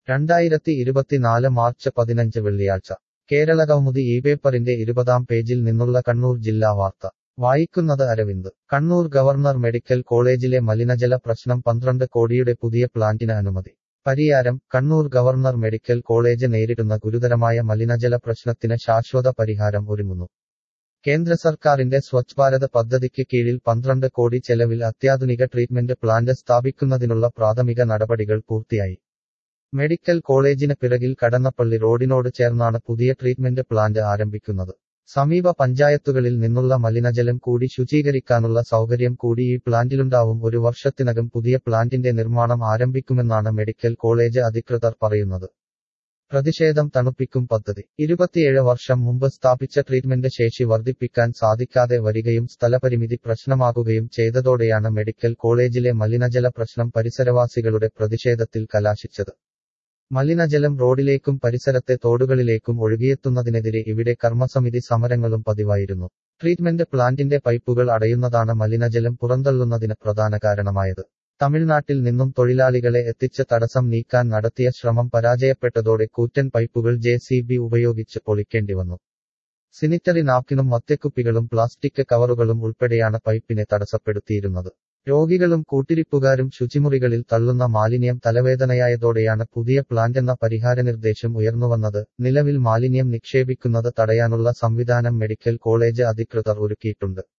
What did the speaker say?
രണ്ടായിരത്തി ഇരുപത്തിനാല് മാർച്ച് പതിനഞ്ച് വെള്ളിയാഴ്ച കേരള കൗമുദി ഈ പേപ്പറിന്റെ ഇരുപതാം പേജിൽ നിന്നുള്ള കണ്ണൂർ ജില്ലാ വാർത്ത വായിക്കുന്നത് അരവിന്ദ് കണ്ണൂർ ഗവർണർ മെഡിക്കൽ കോളേജിലെ മലിനജല പ്രശ്നം പന്ത്രണ്ട് കോടിയുടെ പുതിയ പ്ലാന്റിന് അനുമതി Pariyaram Kannur government medical college നേരിടുന്ന ഗുരുതരമായ മലിനജല പ്രശ്നത്തിന് ശാശ്വത പരിഹാരം ഒരുങ്ങുന്നു കേന്ദ്ര സർക്കാരിന്റെ സ്വച്ഛ് ഭാരത് പദ്ധതിക്ക് കീഴിൽ പന്ത്രണ്ട് കോടി ചെലവിൽ അത്യാധുനിക ട്രീറ്റ്മെന്റ് പ്ലാന്റ് സ്ഥാപിക്കുന്നതിനുള്ള പ്രാഥമിക നടപടികൾ പൂർത്തിയായി മെഡിക്കൽ കോളേജിന് പിറകിൽ കടന്നപ്പള്ളി റോഡിനോട് ചേർന്നാണ് പുതിയ ട്രീറ്റ്മെന്റ് പ്ലാന്റ് ആരംഭിക്കുന്നത് സമീപ പഞ്ചായത്തുകളിൽ നിന്നുള്ള മലിനജലം കൂടി ശുചീകരിക്കാനുള്ള സൗകര്യം കൂടി ഈ പ്ലാന്റിലുണ്ടാവും ഒരു വർഷത്തിനകം പുതിയ പ്ലാന്റിന്റെ നിർമ്മാണം ആരംഭിക്കുമെന്നാണ് മെഡിക്കൽ കോളേജ് അധികൃതർ പറയുന്നത് പ്രതിഷേധം തണുപ്പിക്കും പദ്ധതി ഇരുപത്തിയേഴ് വർഷം മുമ്പ് സ്ഥാപിച്ച ട്രീറ്റ്മെന്റ് ശേഷി വർദ്ധിപ്പിക്കാൻ സാധിക്കാതെ വരികയും സ്ഥലപരിമിതി പ്രശ്നമാകുകയും ചെയ്തതോടെയാണ് മെഡിക്കൽ കോളേജിലെ മലിനജല പ്രശ്നം പരിസരവാസികളുടെ പ്രതിഷേധത്തിൽ കലാശിച്ചത് മലിനജലം റോഡിലേക്കും പരിസരത്തെ തോടുകളിലേക്കും ഒഴുകിയെത്തുന്നതിനെതിരെ ഇവിടെ കർമ്മസമിതി സമരങ്ങളും പതിവായിരുന്നു ട്രീറ്റ്മെന്റ് പ്ലാന്റിന്റെ പൈപ്പുകൾ അടയുന്നതാണ് മലിനജലം പുറന്തള്ളുന്നതിന് പ്രധാന കാരണമായത് തമിഴ്നാട്ടിൽ നിന്നും തൊഴിലാളികളെ എത്തിച്ച് തടസ്സം നീക്കാൻ നടത്തിയ ശ്രമം പരാജയപ്പെട്ടതോടെ കൂറ്റൻ പൈപ്പുകൾ ജെ ഉപയോഗിച്ച് പൊളിക്കേണ്ടി വന്നു സിനിറ്ററി നാപ്കിനും മദ്യക്കുപ്പികളും പ്ലാസ്റ്റിക് കവറുകളും ഉൾപ്പെടെയാണ് പൈപ്പിനെ തടസ്സപ്പെടുത്തിയിരുന്നത് രോഗികളും കൂട്ടിരിപ്പുകാരും ശുചിമുറികളിൽ തള്ളുന്ന മാലിന്യം തലവേദനയായതോടെയാണ് പുതിയ പ്ലാന്റെന്ന പരിഹാര നിർദ്ദേശം ഉയർന്നുവന്നത് നിലവിൽ മാലിന്യം നിക്ഷേപിക്കുന്നത് തടയാനുള്ള സംവിധാനം മെഡിക്കൽ കോളേജ് അധികൃതർ ഒരുക്കിയിട്ടുണ്ട്